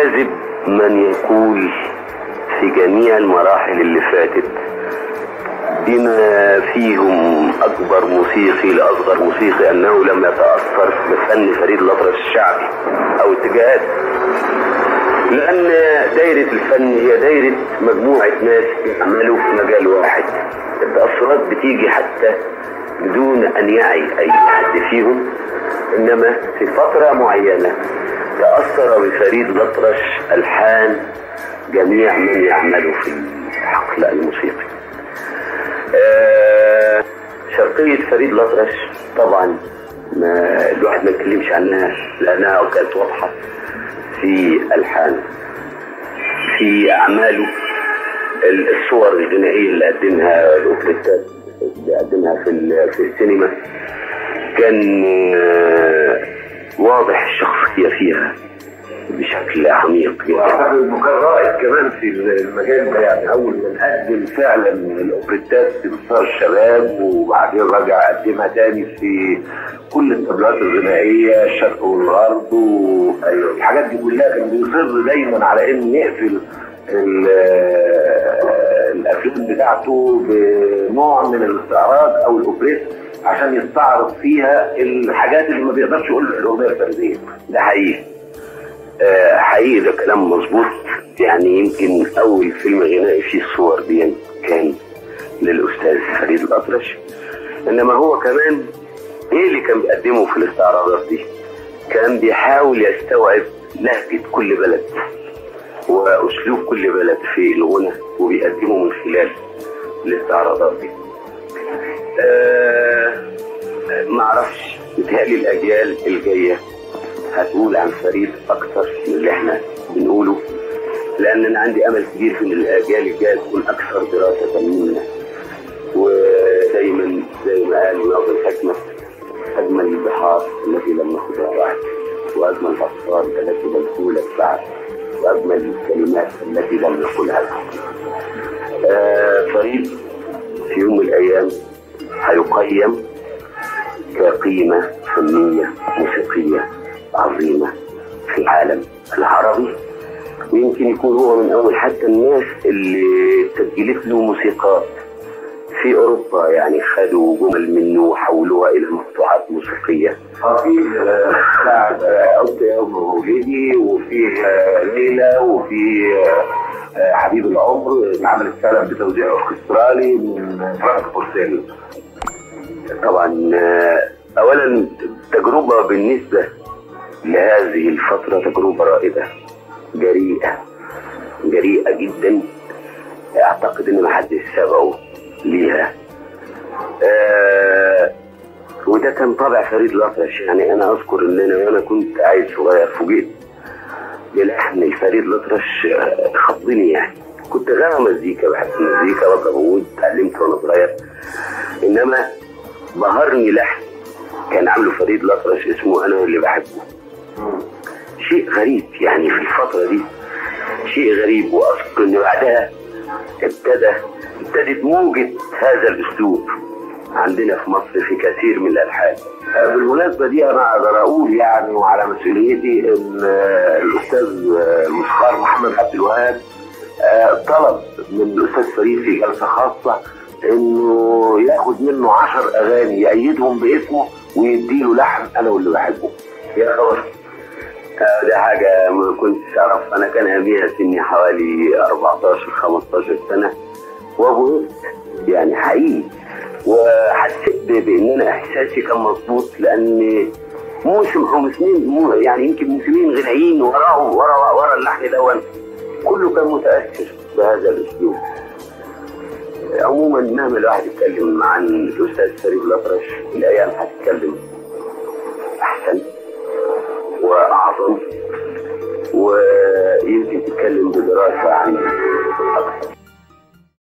كاذب من يقول في جميع المراحل اللي فاتت بما فيهم اكبر موسيقي لاصغر موسيقي انه لم يتاثر بفن فريد الاطرش الشعبي او اتجاهات لان دايره الفن هي دايره مجموعه ناس يعملوا في مجال واحد التاثرات بتيجي حتى بدون ان يعي اي حد فيهم انما في فتره معينه تاثر بفريد الاطرش الحان جميع من يعملوا في الحقل الموسيقي آه، شرقية فريد الأطرش طبعا ما الواحد ما يتكلمش عنها لأنها كانت واضحة في ألحانه في أعماله الصور الغنائية اللي قدمها الأوبريتات اللي قدمها في ال- في السينما كان آه، واضح الشخصية فيها بشكل عميق جدا واعتقد انه كان رائد كمان في المجال ده يعني اول ما نقدم فعلا الاوبريتات في مسار الشباب وبعدين رجع قدمها تاني في كل الطبلات الغنائيه الشرق والغرب والحاجات دي كلها كان بيصر دايما على ان يقفل ال- الافلام بتاعته بنوع من الاستعراض او الاوبريت عشان يستعرض فيها الحاجات اللي ما بيقدرش يقولها في الاغنيه الفرديه ده حقيقي آه، حقيقي ده كلام مظبوط يعني يمكن اول فيلم غنائي فيه الصور دي كان للاستاذ فريد الاطرش انما هو كمان ايه اللي كان بيقدمه في الاستعراضات دي كان بيحاول يستوعب لهجة كل بلد واسلوب كل بلد في الغنى وبيقدمه من خلال الاستعراضات دي آه ما اعرفش بتهيألي الاجيال الجايه هتقول عن فريد اكثر من اللي احنا بنقوله لان انا عندي امل كبير في ان الاجيال الجايه تكون اكثر دراسه منا ودايما زي ما قال ناظر الحكمه اجمل البحار التي لم نخضها بعد واجمل الاسرار التي لم تولد بعد واجمل الكلمات التي لم يقولها الحق آه فريد في يوم من الايام هيقيم كقيمه فنيه موسيقيه عظيمه في العالم العربي ويمكن يكون هو من اول حتى الناس اللي سجلت له موسيقات في اوروبا يعني خدوا جمل منه وحولوها الى مقطوعات موسيقيه اه في آه، بتاع آه، عدت يوم مولدي وفي آه، ليلى وفي آه، آه، حبيب العمر اتعملت فعلا بتوزيع اوركسترالي من فرانك بورسيل طبعا آه، اولا تجربه بالنسبه لهذه الفتره تجربه رائده جريئه جريئه جدا اعتقد ان محدش سبقه ليها آه وده كان طابع فريد الاطرش يعني انا اذكر ان انا وانا كنت عيل صغير فوجئت بلحن الفريد الاطرش آه، خضني يعني كنت غاوي مزيكا بحب المزيكا وكبود اتعلمت وانا صغير انما بهرني لحن كان عامله فريد الاطرش اسمه انا اللي بحبه شيء غريب يعني في الفتره دي شيء غريب واذكر ان بعدها ابتدى ابتدت موجة هذا الاسلوب عندنا في مصر في كثير من الالحان آه، بالمناسبة دي أنا أقدر أقول يعني وعلى مسؤوليتي إن آه، الأستاذ آه، الموسيقار محمد عبد الوهاب آه، طلب من الأستاذ فريد في جلسة خاصة إنه ياخد منه عشر أغاني يأيدهم باسمه ويديله لحن أنا واللي بحبه يا خبر آه، ده حاجة ما كنتش أعرف أنا كان أبيها سني حوالي 14 15 سنة وابهرت يعني حقيقي وحسيت ب- بإن أنا إحساسي كان مظبوط لأن موسم أو موسمين مو- يعني يمكن موسمين غنائيين وراه ورا ورا اللحن الأول كله كان متأثر بهذا الأسلوب عموما مهما الواحد يتكلم عن الأستاذ فريد الأطرش الأيام هتتكلم أحسن وأعظم ويمكن تتكلم بدراسة عنه أكثر